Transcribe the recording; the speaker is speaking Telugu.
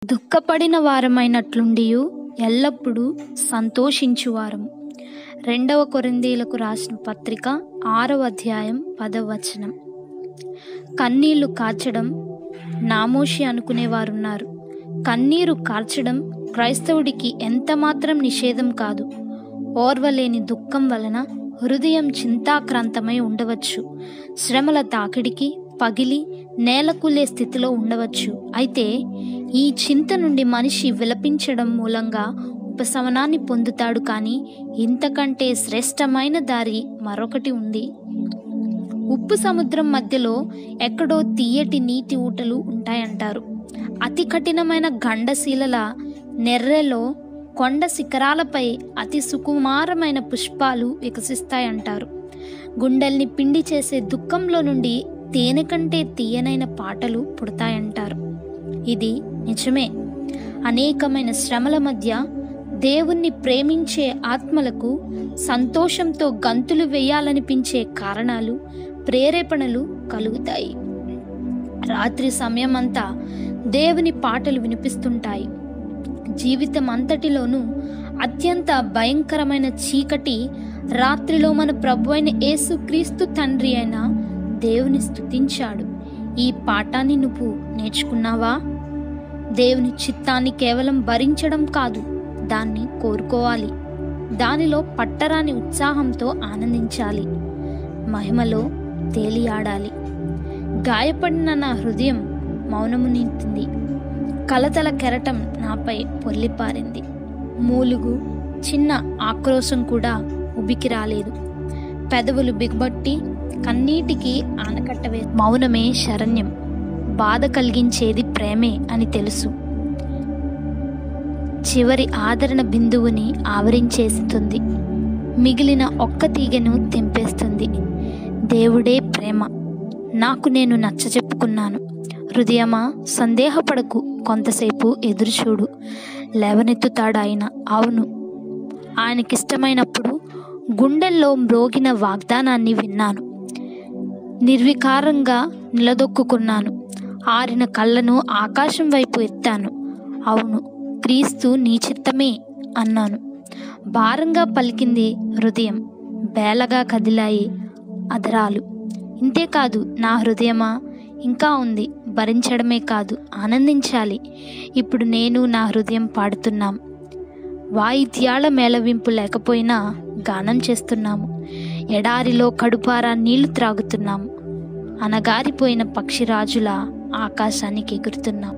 దుఃఖపడిన వారమైనట్లుండియు ఎల్లప్పుడూ సంతోషించువారము రెండవ కొరిందీలకు రాసిన పత్రిక ఆరవ అధ్యాయం పదవ వచనం కన్నీళ్లు కార్చడం నామోషి అనుకునేవారున్నారు కన్నీరు కార్చడం క్రైస్తవుడికి ఎంత మాత్రం నిషేధం కాదు ఓర్వలేని దుఃఖం వలన హృదయం చింతాక్రాంతమై ఉండవచ్చు శ్రమల తాకిడికి పగిలి నేలకూలే స్థితిలో ఉండవచ్చు అయితే ఈ చింత నుండి మనిషి విలపించడం మూలంగా ఉపశమనాన్ని పొందుతాడు కానీ ఇంతకంటే శ్రేష్టమైన దారి మరొకటి ఉంది ఉప్పు సముద్రం మధ్యలో ఎక్కడో తీయటి నీటి ఊటలు ఉంటాయంటారు అతి కఠినమైన గండశీలల నెర్రెలో కొండ శిఖరాలపై అతి సుకుమారమైన పుష్పాలు వికసిస్తాయంటారు గుండెల్ని పిండి చేసే దుఃఖంలో నుండి తేనె కంటే తీయనైన పాటలు పుడతాయంటారు ఇది నిజమే అనేకమైన శ్రమల మధ్య దేవుణ్ణి ప్రేమించే ఆత్మలకు సంతోషంతో గంతులు వేయాలనిపించే కారణాలు ప్రేరేపణలు కలుగుతాయి రాత్రి సమయమంతా దేవుని పాటలు వినిపిస్తుంటాయి జీవితం అంతటిలోనూ అత్యంత భయంకరమైన చీకటి రాత్రిలో మన ప్రభు అయిన యేసుక్రీస్తు తండ్రి అయిన దేవుని స్తుతించాడు ఈ పాఠాన్ని నువ్వు నేర్చుకున్నావా దేవుని చిత్తాన్ని కేవలం భరించడం కాదు దాన్ని కోరుకోవాలి దానిలో పట్టరాని ఉత్సాహంతో ఆనందించాలి మహిమలో తేలియాడాలి గాయపడిన నా హృదయం మౌనము నింపింది కలతల కెరటం నాపై పొర్లిపారింది మూలుగు చిన్న ఆక్రోశం కూడా ఉబికి రాలేదు పెదవులు బిగబట్టి కన్నీటికి ఆనకట్టవే మౌనమే శరణ్యం బాధ కలిగించేది ప్రేమే అని తెలుసు చివరి ఆదరణ బిందువుని ఆవరించేస్తుంది మిగిలిన ఒక్క తీగను తెంపేస్తుంది దేవుడే ప్రేమ నాకు నేను నచ్చ చెప్పుకున్నాను హృదయమా సందేహపడకు కొంతసేపు ఎదురుచూడు లేవనెత్తుతాడాయన అవును ఆయనకిష్టమైనప్పుడు గుండెల్లో మ్రోగిన వాగ్దానాన్ని విన్నాను నిర్వికారంగా నిలదొక్కుకున్నాను ఆరిన కళ్ళను ఆకాశం వైపు ఎత్తాను అవును క్రీస్తు నీ చిత్తమే అన్నాను భారంగా పలికింది హృదయం బేలగా కదిలాయి అదరాలు ఇంతేకాదు నా హృదయమా ఇంకా ఉంది భరించడమే కాదు ఆనందించాలి ఇప్పుడు నేను నా హృదయం పాడుతున్నాం వాయిద్యాల మేళవింపు లేకపోయినా గానం చేస్తున్నాము ఎడారిలో కడుపారా నీళ్లు త్రాగుతున్నాము అనగారిపోయిన పక్షిరాజుల ఆకాశానికి ఎగురుతున్నాం